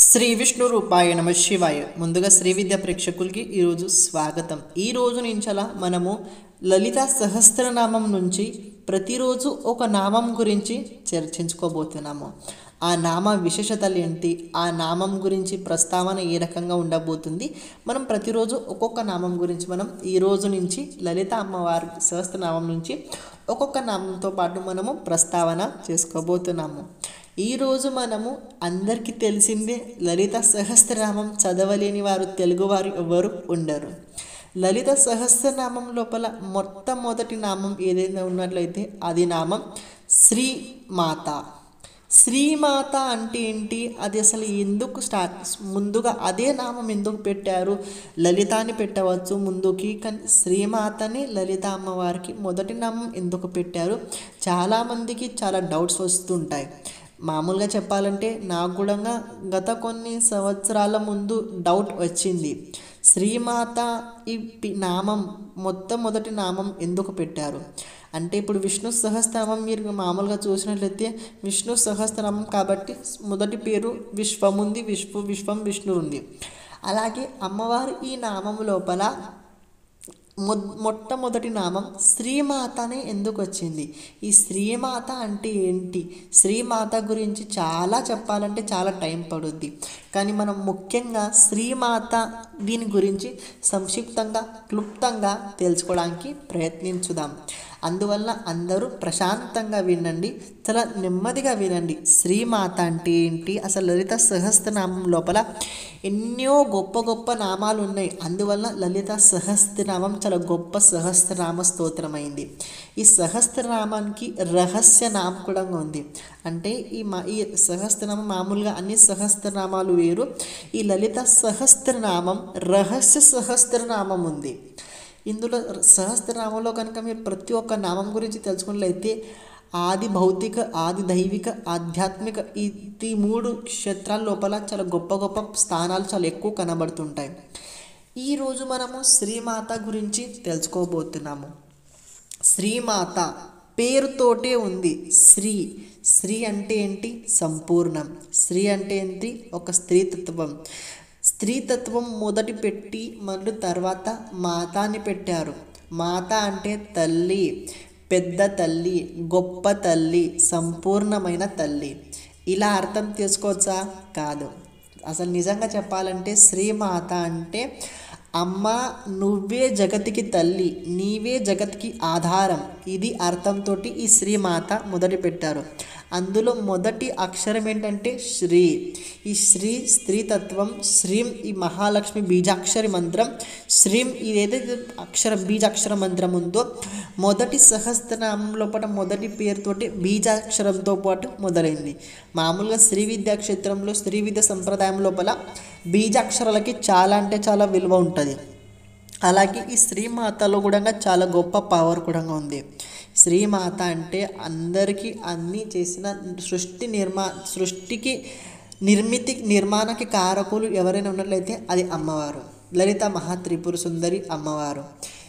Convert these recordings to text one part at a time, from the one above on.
శ్రీ విష్ణు రూపాయ నమ శివాయ ముందుగా శ్రీ విద్య ప్రేక్షకులకి ఈరోజు స్వాగతం ఈ రోజు నుంచలా మనము లలిత సహస్రనామం నుంచి ప్రతిరోజు ఒక నామం గురించి చర్చించుకోబోతున్నాము ఆ నామ విశేషతలు ఏంటి ఆ నామం గురించి ప్రస్తావన ఏ రకంగా ఉండబోతుంది మనం ప్రతిరోజు ఒక్కొక్క నామం గురించి మనం ఈ రోజు నుంచి లలిత అమ్మవారి సహస్రనామం నుంచి ఒక్కొక్క నామంతో పాటు మనము ప్రస్తావన చేసుకోబోతున్నాము ఈరోజు మనము అందరికీ తెలిసిందే లలిత సహస్రనామం చదవలేని వారు తెలుగువారు ఎవరు ఉండరు లలిత సహస్రనామం లోపల మొట్టమొదటి నామం ఏదైనా ఉన్నట్లయితే అది నామం శ్రీమాత శ్రీమాత అంటే ఏంటి అది అసలు ఎందుకు స్టార్ట్ ముందుగా అదే నామం ఎందుకు పెట్టారు లలిత అని పెట్టవచ్చు ముందుకి కానీ శ్రీమాతని లలిత అమ్మవారికి మొదటి నామం ఎందుకు పెట్టారు చాలామందికి చాలా డౌట్స్ వస్తుంటాయి మామూలుగా చెప్పాలంటే నాకు కూడా గత కొన్ని సంవత్సరాల ముందు డౌట్ వచ్చింది శ్రీమాత ఈ పి- నామం మొట్టమొదటి నామం ఎందుకు పెట్టారు అంటే ఇప్పుడు విష్ణు సహస్రనామం మీరు మామూలుగా చూసినట్లయితే విష్ణు సహస్రనామం కాబట్టి మొదటి పేరు విశ్వం ఉంది విశ్వ విశ్వం విష్ణు ఉంది అలాగే అమ్మవారు ఈ నామం లోపల మొ మొట్టమొదటి నామం శ్రీమాతనే ఎందుకు వచ్చింది ఈ శ్రీమాత అంటే ఏంటి శ్రీమాత గురించి చాలా చెప్పాలంటే చాలా టైం పడుద్ది కానీ మనం ముఖ్యంగా శ్రీమాత దీని గురించి సంక్షిప్తంగా క్లుప్తంగా తెలుసుకోవడానికి ప్రయత్నించుదాం అందువల్ల అందరూ ప్రశాంతంగా వినండి చాలా నెమ్మదిగా వినండి శ్రీమాత అంటే ఏంటి అసలు లలిత సహస్రనామం లోపల ఎన్నో గొప్ప గొప్ప నామాలు ఉన్నాయి అందువల్ల లలిత సహస్రనామం చాలా గొప్ప సహస్రనామ స్తోత్రమైంది ఈ సహస్రనామానికి రహస్య నామం కూడా ఉంది అంటే ఈ మా ఈ సహస్రనామం మామూలుగా అన్ని సహస్రనామాలు వేరు ఈ లలిత సహస్రనామం రహస్య సహస్రనామం ఉంది ఇందులో సహస్రనామంలో కనుక మీరు ప్రతి ఒక్క నామం గురించి తెలుసుకున్నట్లయితే ఆది భౌతిక ఆది దైవిక ఆధ్యాత్మిక ఈ ఈ మూడు క్షేత్రాల లోపల చాలా గొప్ప గొప్ప స్థానాలు చాలా ఎక్కువ కనబడుతుంటాయి ఈరోజు మనము శ్రీమాత గురించి తెలుసుకోబోతున్నాము శ్రీమాత పేరుతోటే ఉంది శ్రీ శ్రీ అంటే ఏంటి సంపూర్ణం శ్రీ అంటే ఏంటి ఒక స్త్రీతత్వం స్త్రీతత్వం మొదటి పెట్టి మళ్ళీ తర్వాత మాత అని పెట్టారు మాత అంటే తల్లి పెద్ద తల్లి గొప్ప తల్లి సంపూర్ణమైన తల్లి ఇలా అర్థం చేసుకోవచ్చా కాదు అసలు నిజంగా చెప్పాలంటే శ్రీమాత అంటే అమ్మ నువ్వే జగతికి తల్లి నీవే జగతికి ఆధారం ఇది అర్థంతో ఈ శ్రీమాత మొదటి పెట్టారు అందులో మొదటి అక్షరం ఏంటంటే శ్రీ ఈ శ్రీ స్త్రీతత్వం శ్రీం ఈ మహాలక్ష్మి బీజాక్షరి మంత్రం శ్రీం ఇదేదైతే అక్షరం బీజాక్షర మంత్రం ఉందో మొదటి సహస్రనామం లోపల మొదటి పేరుతోటి బీజాక్షరంతో పాటు మొదలైంది మామూలుగా శ్రీ విద్యా క్షేత్రంలో శ్రీ విద్య సంప్రదాయం లోపల బీజాక్షరాలకి చాలా అంటే చాలా విలువ ఉంటుంది అలాగే ఈ శ్రీమాతలో కూడా చాలా గొప్ప పవర్ కూడా ఉంది శ్రీమాత అంటే అందరికీ అన్నీ చేసిన సృష్టి నిర్మా సృష్టికి నిర్మితి నిర్మాణకి కారకులు ఎవరైనా ఉన్నట్లయితే అది అమ్మవారు లలిత మహాత్రిపుర సుందరి అమ్మవారు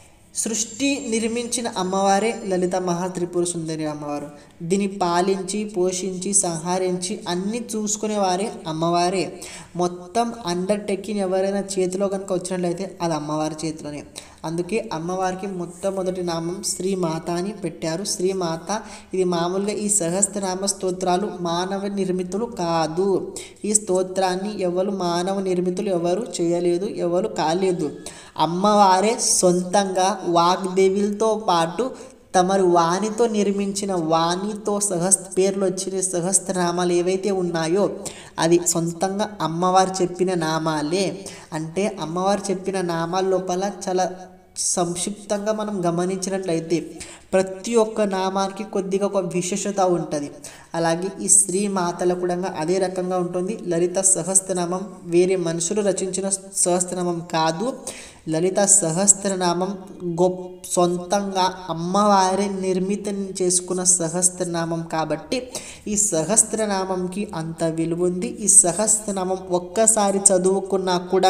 సృష్టి నిర్మించిన అమ్మవారే లలిత మహాత్రిపుర సుందరి అమ్మవారు దీన్ని పాలించి పోషించి సంహరించి అన్నీ చూసుకునేవారే అమ్మవారే మొత్తం అండర్టేకింగ్ ఎవరైనా చేతిలో కనుక వచ్చినట్లయితే అది అమ్మవారి చేతిలోనే అందుకే అమ్మవారికి మొట్టమొదటి నామం శ్రీమాత అని పెట్టారు శ్రీమాత ఇది మామూలుగా ఈ సహస్రనామ స్తోత్రాలు మానవ నిర్మితులు కాదు ఈ స్తోత్రాన్ని ఎవరు మానవ నిర్మితులు ఎవరు చేయలేదు ఎవరు కాలేదు అమ్మవారే సొంతంగా వాగ్దేవులతో పాటు తమరు వాణితో నిర్మించిన వాణితో సహస్ పేర్లు వచ్చిన సహస్రనామాలు ఏవైతే ఉన్నాయో అది సొంతంగా అమ్మవారు చెప్పిన నామాలే అంటే అమ్మవారు చెప్పిన నామాల లోపల చాలా సంక్షిప్తంగా మనం గమనించినట్లయితే ప్రతి ఒక్క నామానికి కొద్దిగా ఒక విశేషత ఉంటుంది అలాగే ఈ శ్రీ మాతల కూడా అదే రకంగా ఉంటుంది లలిత సహస్రనామం వేరే మనుషులు రచించిన సహస్రనామం కాదు లలిత సహస్రనామం గొప్ప సొంతంగా అమ్మవారే నిర్మితం చేసుకున్న సహస్రనామం కాబట్టి ఈ సహస్రనామంకి అంత విలువ ఉంది ఈ సహస్రనామం ఒక్కసారి చదువుకున్నా కూడా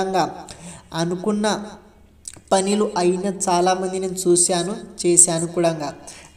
అనుకున్న పనులు అయిన చాలామంది నేను చూశాను చేశాను కూడా